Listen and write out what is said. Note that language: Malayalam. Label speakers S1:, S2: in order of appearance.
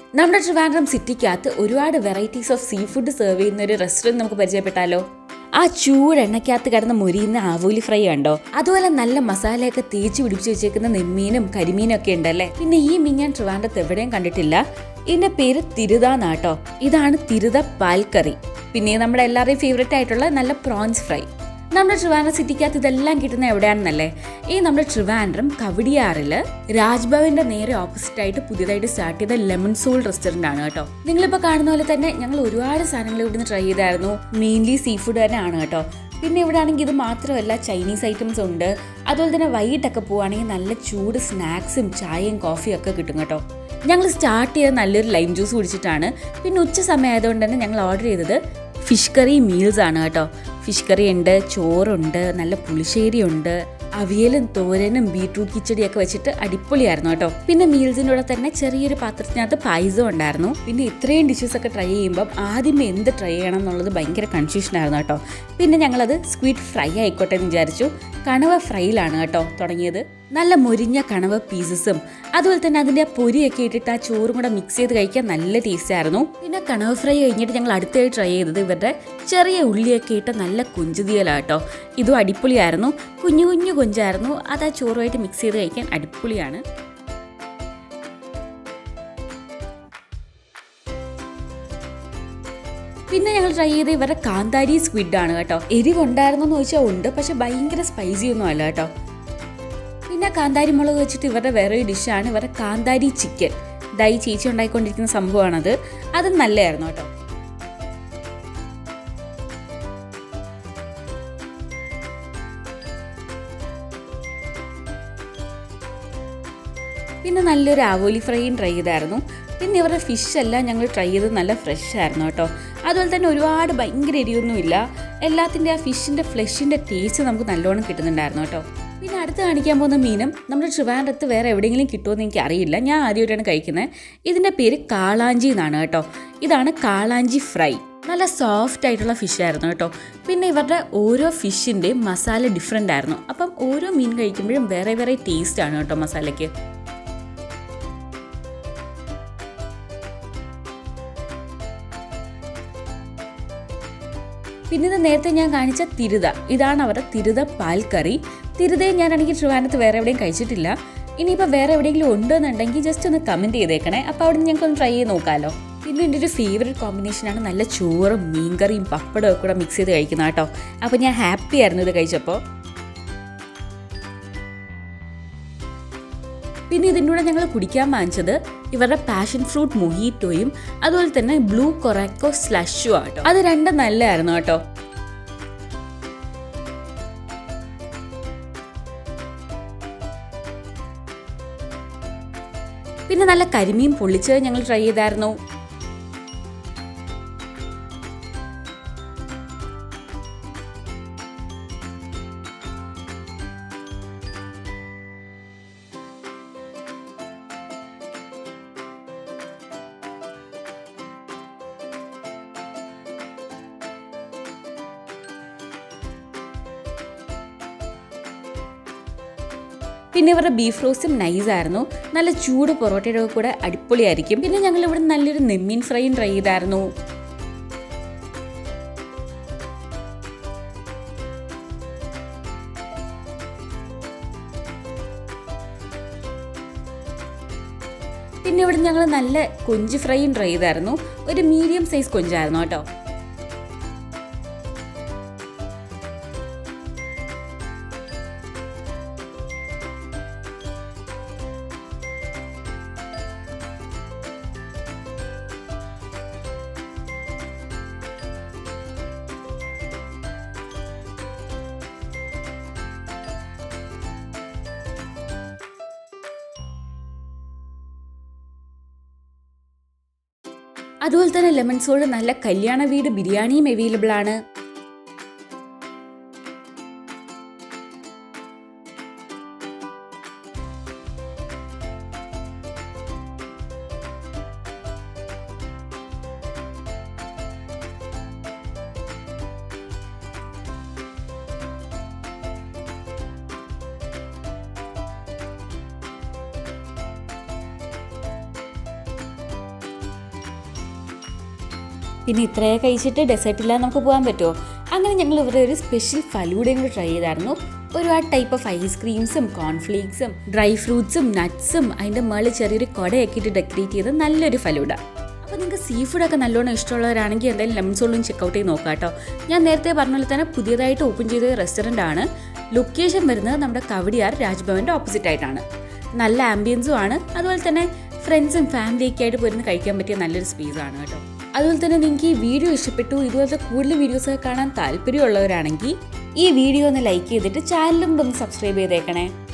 S1: നമ്മുടെ ട്രിവാൻഡ്രം സിറ്റിക്കകത്ത് ഒരുപാട് varieties of seafood serve ചെയ്യുന്ന ഒരു റെസ്റ്റോറൻറ്റ് നമുക്ക് പരിചയപ്പെട്ടാലോ ആ ചൂട് എണ്ണയ്ക്കകത്ത് കിടന്ന് മുരിയുന്ന ആവൂലി ഫ്രൈ ഉണ്ടോ അതുപോലെ നല്ല മസാലയൊക്കെ തേച്ച് പിടിപ്പിച്ച് വെച്ചേക്കുന്ന നെമ്മീനും കരിമീനും ഒക്കെ ഉണ്ടല്ലേ പിന്നെ ഈ മീൻ ഞാൻ ട്രിവാൻഡ്രത്ത് എവിടെയും കണ്ടിട്ടില്ല ഇതിന്റെ പേര് തിരുത നാട്ടോ ഇതാണ് തിരുത പാൽക്കറി പിന്നെ നമ്മുടെ എല്ലാവരുടെയും ഫേവറേറ്റ് ആയിട്ടുള്ള നല്ല പ്രോൺസ് ഫ്രൈ നമ്മുടെ ട്രിവാൻഡ്രം സിറ്റിക്കകത്ത് ഇതെല്ലാം കിട്ടുന്ന എവിടെയാണെന്നല്ലേ ഈ നമ്മുടെ ട്രിവാൻഡ്രം കവടിയാറിൽ രാജ്ഭവന്റെ നേരെ ഓപ്പോസിറ്റ് ആയിട്ട് പുതിയതായിട്ട് സ്റ്റാർട്ട് ചെയ്ത ലെമൺ സോൾ റെസ്റ്റോറന്റ് ആണ് കേട്ടോ നിങ്ങളിപ്പോൾ കാണുന്ന പോലെ തന്നെ ഞങ്ങൾ ഒരുപാട് സാധനങ്ങൾ ഇവിടുന്ന് ട്രൈ ചെയ്തായിരുന്നു മെയിൻലി സീ ഫുഡ് തന്നെ ആണ് കേട്ടോ പിന്നെ ഇവിടെ ആണെങ്കിൽ ഇത് മാത്രമല്ല ചൈനീസ് ഐറ്റംസ് ഉണ്ട് അതുപോലെ തന്നെ വൈകിട്ടൊക്കെ പോവുകയാണെങ്കിൽ നല്ല ചൂട് സ്നാക്സും ചായയും കോഫിയും ഒക്കെ കിട്ടും കേട്ടോ ഞങ്ങൾ സ്റ്റാർട്ട് ചെയ്ത നല്ലൊരു ലൈം ജ്യൂസ് കുടിച്ചിട്ടാണ് പിന്നെ ഉച്ച സമയം ആയതുകൊണ്ട് തന്നെ ഞങ്ങൾ ഓർഡർ ചെയ്തത് ഫിഷ് കറി മീൽസ് ആണ് കേട്ടോ ഫിഷ് കറി ഉണ്ട് ചോറുണ്ട് നല്ല പുളിശ്ശേരി ഉണ്ട് അവിയലും തോരനും ബീട്രൂട്ട് കിച്ചടിയൊക്കെ വെച്ചിട്ട് അടിപൊളിയായിരുന്നു കേട്ടോ പിന്നെ മീൽസിൻ്റെ കൂടെ തന്നെ ചെറിയൊരു പാത്രത്തിനകത്ത് പായസം ഉണ്ടായിരുന്നു പിന്നെ ഇത്രയും ഡിഷസ് ഒക്കെ ട്രൈ ചെയ്യുമ്പം ആദ്യമേ എന്ത് ട്രൈ ചെയ്യണം എന്നുള്ളത് ഭയങ്കര കൺഫ്യൂഷൻ ആയിരുന്നു കേട്ടോ പിന്നെ ഞങ്ങളത് സ്ക്വീഡ് ഫ്രൈ ആയിക്കോട്ടെ എന്ന് വിചാരിച്ചു കണവ ഫ്രൈയിലാണ് കേട്ടോ തുടങ്ങിയത് നല്ല മൊരിഞ്ഞ കണവ പീസസും അതുപോലെ തന്നെ അതിൻ്റെ ആ പൊരിയൊക്കെ ഇട്ടിട്ട് ആ ചോറും കൂടെ മിക്സ് ചെയ്ത് കഴിക്കാൻ നല്ല ടേസ്റ്റ് ആയിരുന്നു പിന്നെ കണവ ഫ്രൈ കഴിഞ്ഞിട്ട് ഞങ്ങൾ അടുത്തായി ട്രൈ ചെയ്തത് ഇവരുടെ ചെറിയ ഉള്ളിയൊക്കെ ഇട്ട് നല്ല കൊഞ്ചുതിയലാട്ടോ ഇതും അടിപൊളിയായിരുന്നു കുഞ്ഞു കുഞ്ഞു കൊഞ്ചായിരുന്നു അത് ആ ചോറുമായിട്ട് മിക്സ് ചെയ്ത് കഴിക്കാൻ അടിപൊളിയാണ് പിന്നെ ഞങ്ങൾ ട്രൈ ചെയ്ത ഇവരുടെ കാന്താരി സ്ക്വിഡ് ആണ് കേട്ടോ എരിവുണ്ടായിരുന്നു എന്ന് ചോദിച്ചാൽ ഉണ്ട് പക്ഷെ ഭയങ്കര സ്പൈസി ഒന്നും അല്ല കേട്ടോ പിന്നെ കാന്താരി മുളക് വെച്ചിട്ട് ഇവരുടെ വേറൊരു ഡിഷാണ് ഇവരുടെ കാന്താരി ചിക്കൻ ദൈ ചേച്ചി ഉണ്ടായിക്കൊണ്ടിരിക്കുന്ന സംഭവമാണത് അത് നല്ലതായിരുന്നു കേട്ടോ പിന്നെ നല്ലൊരു ആവോലി ഫ്രൈയും ട്രൈ ചെയ്തായിരുന്നു പിന്നെ ഇവരുടെ ഫിഷ് എല്ലാം ഞങ്ങൾ ട്രൈ ചെയ്തത് നല്ല ഫ്രഷ് ആയിരുന്നു കേട്ടോ അതുപോലെ തന്നെ ഒരുപാട് ഭയങ്കര എരിയൊന്നുമില്ല എല്ലാത്തിൻ്റെ ആ ഫിഷിൻ്റെ ഫ്ലഷിൻ്റെ ടേസ്റ്റ് നമുക്ക് നല്ലോണം കിട്ടുന്നുണ്ടായിരുന്നു കേട്ടോ പിന്നെ അടുത്ത് കാണിക്കാൻ പോകുന്ന മീനും നമ്മുടെ ട്രിവാൻഡ്രത്ത് വേറെ എവിടെയെങ്കിലും കിട്ടുമെന്ന് എനിക്ക് അറിയില്ല ഞാൻ ആദ്യമായിട്ടാണ് കഴിക്കുന്നത് ഇതിൻ്റെ പേര് കാളാഞ്ചി എന്നാണ് കേട്ടോ ഇതാണ് കാളാഞ്ചി ഫ്രൈ നല്ല സോഫ്റ്റ് ആയിട്ടുള്ള ഫിഷ് ആയിരുന്നു കേട്ടോ പിന്നെ ഇവരുടെ ഓരോ ഫിഷിൻ്റെയും മസാല ഡിഫറെൻ്റ് ആയിരുന്നു അപ്പം ഓരോ മീൻ കഴിക്കുമ്പോഴും വേറെ വേറെ ടേസ്റ്റ് ആണ് കേട്ടോ മസാലയ്ക്ക് പിന്നെ ഇത് നേരത്തെ ഞാൻ കാണിച്ച തിരുത ഇതാണ് അവരുടെ തിരുത പാൽ കറി തിരുതയും ഞാനാണെങ്കിൽ ട്രിവാൻഡത്ത് വേറെ എവിടെയും കഴിച്ചിട്ടില്ല ഇനിയിപ്പോൾ വേറെ എവിടെയെങ്കിലും ഉണ്ടെന്നുണ്ടെങ്കിൽ ജസ്റ്റ് ഒന്ന് കമൻറ്റ് ചെയ്തേക്കണേ അപ്പോൾ അവിടെ ഞങ്ങൾക്ക് ഒന്ന് ട്രൈ ചെയ്ത് നോക്കാമല്ലോ പിന്നെ എൻ്റെ ഒരു ഫേവറേറ്റ് കോമ്പിനേഷനാണ് നല്ല ചോറും മീൻകറിയും പപ്പടവും ഒക്കെ കൂടെ മിക്സ് ചെയ്ത് കഴിക്കുന്ന കേട്ടോ അപ്പോൾ ഞാൻ ഹാപ്പി ആയിരുന്നു ഇത് കഴിച്ചപ്പോൾ പിന്നെ ഇതിൻ്റെ കൂടെ ഞങ്ങൾ കുടിക്കാൻ വാങ്ങിച്ചത് ഇവരുടെ പാഷൻ ഫ്രൂട്ട് മൊഹീറ്റോയും അതുപോലെ തന്നെ ബ്ലൂ കൊറാക്കോ സ്ലഷും ആട്ടോ അത് രണ്ടും നല്ലതായിരുന്നു കേട്ടോ പിന്നെ നല്ല കരിമീൻ പൊള്ളിച്ചത് ഞങ്ങൾ ട്രൈ ചെയ്തായിരുന്നു പിന്നെ ഇവരുടെ ബീഫ് റോസ്റ്റും നൈസായിരുന്നു നല്ല ചൂട് പൊറോട്ടയുടെ കൂടെ അടിപൊളിയായിരിക്കും പിന്നെ ഞങ്ങൾ ഇവിടെ നല്ലൊരു നെമ്മീൻ ഫ്രൈയും ട്രൈ ചെയ്തായിരുന്നു പിന്നെ ഇവിടെ ഞങ്ങൾ നല്ല കൊഞ്ച് ഫ്രൈയും ട്രൈ ചെയ്തായിരുന്നു ഒരു മീഡിയം സൈസ് കൊഞ്ചായിരുന്നു കേട്ടോ അതുപോലെ തന്നെ ലെമൺ സോഡ് നല്ല കല്യാണ വീട് ബിരിയാണിയും അവൈലബിൾ ആണ് പിന്നെ ഇത്രയൊക്കെ കഴിച്ചിട്ട് ഡെസേർട്ട് ഇല്ലാതെ നമുക്ക് പോകാൻ പറ്റുമോ അങ്ങനെ ഞങ്ങൾ ഇവരുടെ ഒരു സ്പെഷ്യൽ ഫലൂഡയും കൂടി ട്രൈ ചെയ്തായിരുന്നു ഒരുപാട് ടൈപ്പ് ഓഫ് ഐസ്ക്രീംസും കോൺഫ്ലേക്സും ഡ്രൈ ഫ്രൂട്ട്സും നട്ട്സും അതിൻ്റെ മുകളിൽ ചെറിയൊരു കുടയൊക്കെ ഇട്ട് ഡെക്കറേറ്റ് ചെയ്ത നല്ലൊരു ഫലൂഡ അപ്പോൾ നിങ്ങൾക്ക് സീ ഫുഡൊക്കെ നല്ലോണം ഇഷ്ടമുള്ളവരാണെങ്കിൽ എന്തായാലും ലെമൺ സോളും ചെക്കൗട്ട് ചെയ്ത് നോക്കാം കേട്ടോ ഞാൻ നേരത്തെ പറഞ്ഞ പോലെ തന്നെ പുതിയതായിട്ട് ഓപ്പൺ ചെയ്ത റെസ്റ്റോറൻ്റ് ആണ് ലൊക്കേഷൻ വരുന്നത് നമ്മുടെ കവടിയാർ രാജ്ഭവൻ്റെ ഓപ്പോസിറ്റ് ആയിട്ടാണ് നല്ല ആംബിയൻസും ആണ് അതുപോലെ തന്നെ ഫ്രണ്ട്സും ഫാമിലിയൊക്കെ ആയിട്ട് പോയിരുന്ന് കഴിക്കാൻ പറ്റിയ നല്ലൊരു സ്പേസ് ആണ് കേട്ടോ അതുപോലെ തന്നെ നിങ്ങൾക്ക് ഈ വീഡിയോ ഇഷ്ടപ്പെട്ടു ഇതുപോലത്തെ കൂടുതൽ വീഡിയോസൊക്കെ കാണാൻ താല്പര്യമുള്ളവരാണെങ്കിൽ ഈ വീഡിയോ ഒന്ന് ലൈക്ക് ചെയ്തിട്ട് ചാനലും ഒന്ന് സബ്സ്ക്രൈബ് ചെയ്തേക്കണേ